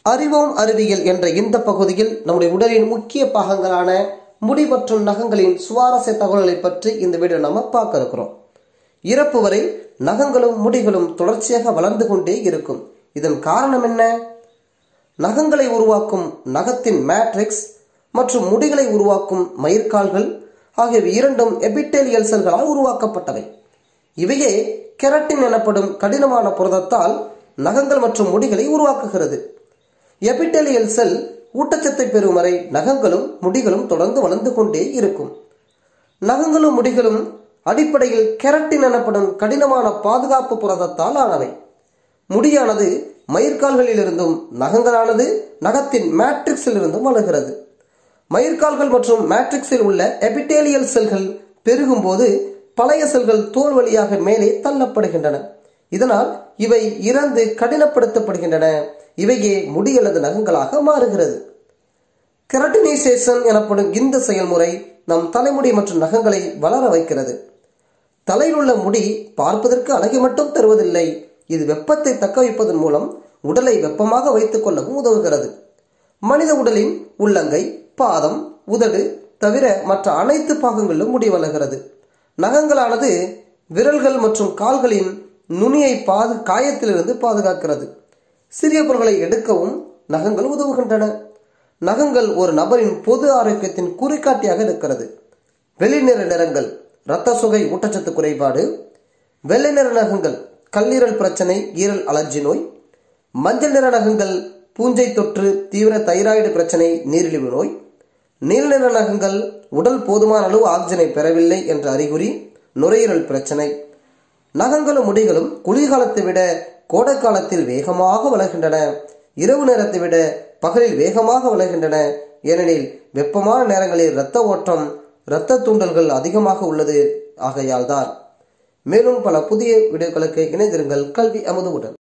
அறிவோம் அறிவியல் என்ற இந்த பகுதியில் நம்முடைய உடலின் முக்கிய பாகங்களான முடி மற்றும் நகங்களின் சுவாரஸ்ய தகவல்களை பற்றி இந்த வீடியோ நாம பார்க்க இருக்கிறோம் இறப்பு வரை நகங்களும் முடிகளும் தொடர்ச்சியாக வளர்ந்து கொண்டே இருக்கும் இதன் காரணம் என்ன நகங்களை உருவாக்கும் நகத்தின் மேட்ரிக்ஸ் மற்றும் முடிகளை உருவாக்கும் மயிர்கால்கள் ஆகியவை இரண்டும் எபிட்டேலியல் செல்களால் உருவாக்கப்பட்டவை இவையே கெரட்டின் எனப்படும் கடினமான புரதத்தால் நகங்கள் மற்றும் முடிகளை உருவாக்குகிறது எபிட்டேலியல் செல் ஊட்டச்சத்தை பெறும் வரை நகங்களும் முடிகளும் தொடர்ந்து வளர்ந்து கொண்டே இருக்கும் நகங்களும் முடிகளும் அடிப்படையில் கெரட்டின் எனப்படும் கடினமான பாதுகாப்பு புரதத்தால் ஆனவை முடியானது மயிர்கால்களிலிருந்தும் நகங்களானது நகத்தின் மேட்ரிக்ஸில் இருந்தும் வளர்கிறது மயிர்கால்கள் மற்றும் மேட்ரிக்ஸில் உள்ள எபிட்டேலியல் செல்கள் பெருகும்போது பழைய செல்கள் தோல் வழியாக மேலே தள்ளப்படுகின்றன இதனால் இவை இறந்து கடினப்படுத்தப்படுகின்றன இவையே முடி அல்லது நகங்களாக மாறுகிறது கெரட்டினைசேஷன் எனப்படும் இந்த செயல்முறை நம் தலைமுடி மற்றும் நகங்களை வளர வைக்கிறது தலையில் உள்ள முடி பார்ப்பதற்கு அழகை மட்டும் தருவதில்லை இது வெப்பத்தை தக்க வைப்பதன் மூலம் உடலை வெப்பமாக வைத்துக் கொள்ளவும் உதவுகிறது மனித உடலின் உள்ளங்கை பாதம் உதடு தவிர மற்ற அனைத்து பாகங்களிலும் முடி வளர்கிறது நகங்களானது விரல்கள் மற்றும் கால்களின் நுனியை பாது காயத்திலிருந்து பாதுகாக்கிறது சிறிய பொருட்களை எடுக்கவும் நகங்கள் உதவுகின்றன நகங்கள் ஒரு நபரின் பொது ஆரோக்கியத்தின் குறிகாட்டியாக இருக்கிறது வெளிநிற நிறங்கள் இரத்த சுகை ஊட்டச்சத்து குறைபாடு வெள்ளை நிற நகங்கள் கல்லீரல் பிரச்சனை ஈரல் அலர்ஜி நோய் மஞ்சள் நிற நகங்கள் பூஞ்சை தொற்று தீவிர தைராய்டு பிரச்சனை நீரிழிவு நோய் நீல நிற நகங்கள் உடல் போதுமான அளவு ஆக்சிஜனை பெறவில்லை என்ற அறிகுறி நுரையீரல் பிரச்சனை நகங்களும் முடிகளும் குளிர்காலத்தை விட கோடை காலத்தில் வேகமாக வளர்கின்றன இரவு நேரத்தை விட பகலில் வேகமாக வளர்கின்றன ஏனெனில் வெப்பமான நேரங்களில் இரத்த ஓட்டம் இரத்த தூண்டல்கள் அதிகமாக உள்ளது ஆகையால் தான் மேலும் பல புதிய வீடியோக்களுக்கு இணைந்திருங்கள் கல்வி அமுதுவுடன்